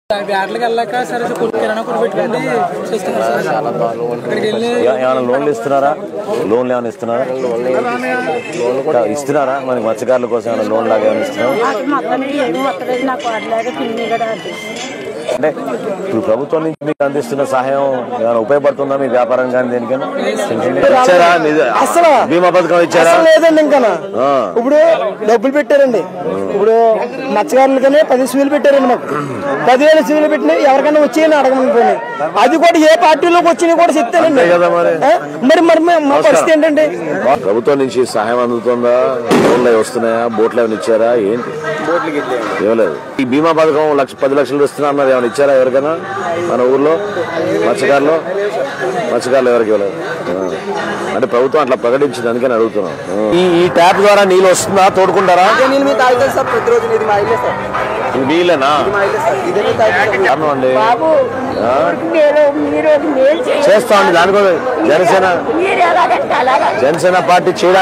బ్యాట్లకి వెళ్ళాక సరే కొట్టు కిరాణా కొట్టు పెట్టుకుంటే చేస్తున్నారు సార్ అక్కడికి వెళ్ళి ఏ- ఏమైనా లోన్లు ఇస్తున్నారా లోన్లు ఏమైనా ఇస్తున్నారా ఇంకా ఇస్తున్నారా మనకి మత్స్యకారుల కోసం ఏమైనా లోన్ లాగా ఏమైనా ఇస్తున్నారా నాకు మొత్తం ఏమి వస్తలేదు నాకు వాడలేక పిన్ని కూడా అది. అంటే ఇప్పుడు ప్రభుత్వం నుంచి మీకు అందిస్తున్న సహాయం ఏమైనా ఉపయోగపడుతుందా మీ వ్యాపారం కానీ దేనికైనా ఇచ్చారా నిజ- అసలు బీమా పథకం ఇచ్చారా అసలు లేదండి ఇంకా ఆ. ఇప్పుడు డబ్బులు పెట్టారండి ఇప్పుడు మత్స్యకారులకనే పది సివిలు పెట్టారండి మాకు పదివేల సివిలు పెట్టిన ఎవరికైనా వచ్చి అడగమని పోయి అది కూడా ఏ పార్టీలోకి వచ్చినా కూడా చెప్తానండి అంతే కదా మరి. ఆ? మరి మరి మా- మా పరిస్థితి ఏంటంటే ప్రభుత్వం నుంచి సహాయం అందుతుందా లోన్లు అవి వస్తున్నాయా బోట్లు ఏమైనా ఇచ్చారా ఏంటి ఇవ్వలేదు ఈ బీమా పథకం లక్ష పది లక్షలు ఇస్తున్నా అన్నారు ఏమైనా ఇచ్చారా ఎవరికైనా మన ఊర్లో మత్స్యకారులు మత్స్యకారులు ఎవరికి ఇవ్వలేదు ఆ. అంటే ప్రభుత్వం అట్లా ప్రకటించింది అందుకని అడుగుతున్నాం ఆ. ఈ ఈ ట్యాప్ ద్వారా నీళ్ళు వస్తుందా తోడుకుంటారా నేను మీరు తాగుతాను సార్ ప్రతిరోజు ఇది మా ఇల్లే సార్ ఇది నీళ్ళేనా మా ఇల్లే సార్ ఇదే తాగుతాను కారణం అండి బాబు ఆ? మీరు మీరు ఒక మేలు చేయండి. చేస్తామండి దానికోసం జనసేన మీరు ఎలాగంటే అలాగా జనసేన పార్టీ చేయడానికి